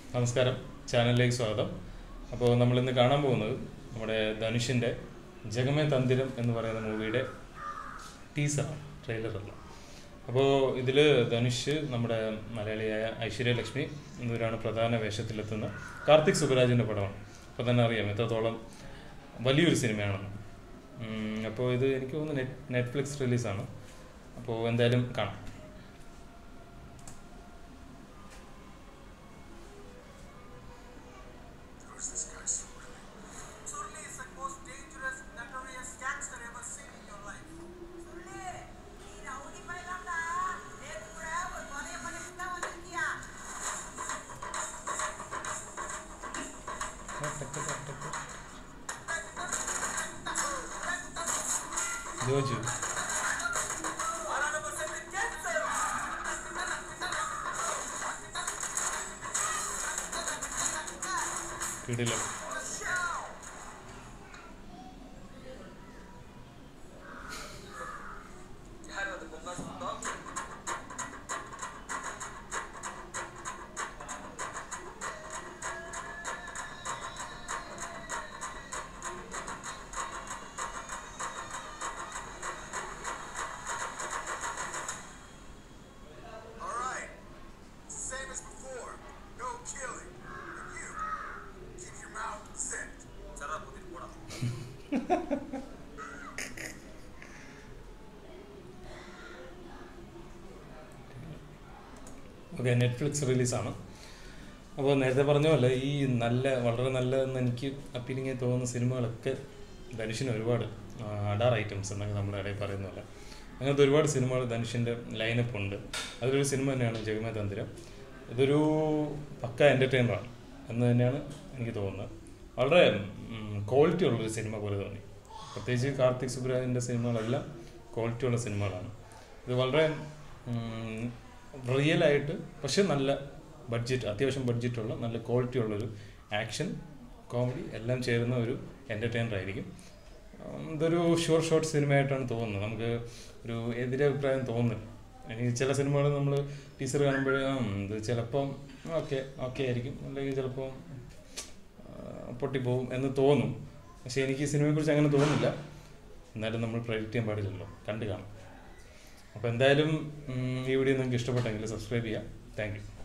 നമസ്കാരം ചാനലിലേക്ക് സ്വാഗതം അപ്പോൾ നമ്മളിന്ന് കാണാൻ പോകുന്നത് നമ്മുടെ ധനുഷിൻ്റെ ജഗമേ തന്തിരം എന്ന് പറയുന്ന മൂവിയുടെ ടീസറാണ് ട്രെയിലറല്ല അപ്പോൾ ഇതിൽ ധനുഷ് നമ്മുടെ മലയാളിയായ ഐശ്വര്യ ലക്ഷ്മി എന്നിവരാണ് പ്രധാന വേഷത്തിലെത്തുന്ന കാർത്തിക് സുബരാജിൻ്റെ പടമാണ് അപ്പോൾ തന്നെ അറിയാം എത്രത്തോളം വലിയൊരു സിനിമയാണെന്ന് ഉം, അപ്പോൾ ഇത് എനിക്ക് തോന്നുന്നു നെറ്റ് നെറ്റ്ഫ്ലിക്സ് റിലീസാണ് അപ്പോൾ എന്തായാലും കാണാം Who's this guy, Surly? Surly is the most dangerous, notorious gangster ever seen in your life. சொல்லு நீ ரவுடி பையலாம்டா நேத்து கூட ஒரு கொலைய பண்ணிட்டு தான் வந்திருக்கியா ജോജു 100% gangster. കിടിലം ಯಾರು ಅದು ಬೊಮ್ಮ ಸುತ್ತೋ? All right. Same as before. No killing. And you, keep your mouth zipped. ಚರ ಕೂತಿದ್ ಕೂಡ. ഓക്കെ നെറ്റ്ഫ്ലിക്സ് റിലീസാണ് അപ്പോൾ നേരത്തെ പറഞ്ഞ പോലെ ഈ നല്ല വളരെ നല്ലതെന്ന് എനിക്ക് അപ്പീലിംഗ് ആയി തോന്നുന്ന സിനിമകളൊക്കെ ധനുഷിന് ഒരുപാട് ആ, അഡാർ ഐറ്റംസ് എന്നൊക്കെ നമ്മുടെ ഇടയിൽ പറയുന്ന പോലെ അങ്ങനത്തെ ഒരുപാട് സിനിമകൾ ധനുഷിൻ്റെ ലൈനപ്പ് ഉണ്ട് അതിലൊരു സിനിമ തന്നെയാണ് ജഗമേ തന്തിരം ഇതൊരു പക്ക എൻ്റർടൈനറാണ് എന്ന് തന്നെയാണ് എനിക്ക് തോന്നുന്നത് വളരെ ക്വാളിറ്റി ഉള്ളൊരു സിനിമ പോലെ തോന്നി പ്രത്യേകിച്ച് കാർത്തിക് സുബ്രാജിൻ്റെ സിനിമകളെല്ലാം ക്വാളിറ്റി ഉള്ള സിനിമകളാണ് ഇത് വളരെ റിയലായിട്ട് പക്ഷെ നല്ല ബഡ്ജറ്റ് അത്യാവശ്യം ബഡ്ജറ്റുള്ള നല്ല ക്വാളിറ്റി ഉള്ളൊരു ആക്ഷൻ കോമഡി എല്ലാം ചേരുന്ന ഒരു എൻ്റർടൈനർ ആയിരിക്കും ഉം, ഇതൊരു ഷോർട്ട് ഷോർട്ട് സിനിമയായിട്ടാണ് തോന്നുന്നത് നമുക്ക് ഒരു എതിരഭിപ്രായം തോന്നുന്നില്ല ഇനി ചില സിനിമകൾ നമ്മൾ ടീച്ചർ കാണുമ്പോഴേ ആ, ഇത് ചിലപ്പം ഓക്കെ ഓക്കെ ആയിരിക്കും അല്ലെങ്കിൽ ചിലപ്പം ആ, പൊട്ടിപ്പോവും എന്ന് തോന്നും പക്ഷേ എനിക്ക് ഈ സിനിമയെക്കുറിച്ച് അങ്ങനെ തോന്നുന്നില്ല എന്നാലും നമ്മൾ പ്രൊഡിക്റ്റ് ചെയ്യാൻ പാടില്ലല്ലോ കണ്ടു കാണാം അപ്പോൾ എന്തായാലും ഉം, ഈ വീഡിയോ നിങ്ങൾക്ക് ഇഷ്ടപ്പെട്ടെങ്കിൽ സബ്സ്ക്രൈബ് ചെയ്യാം താങ്ക് യു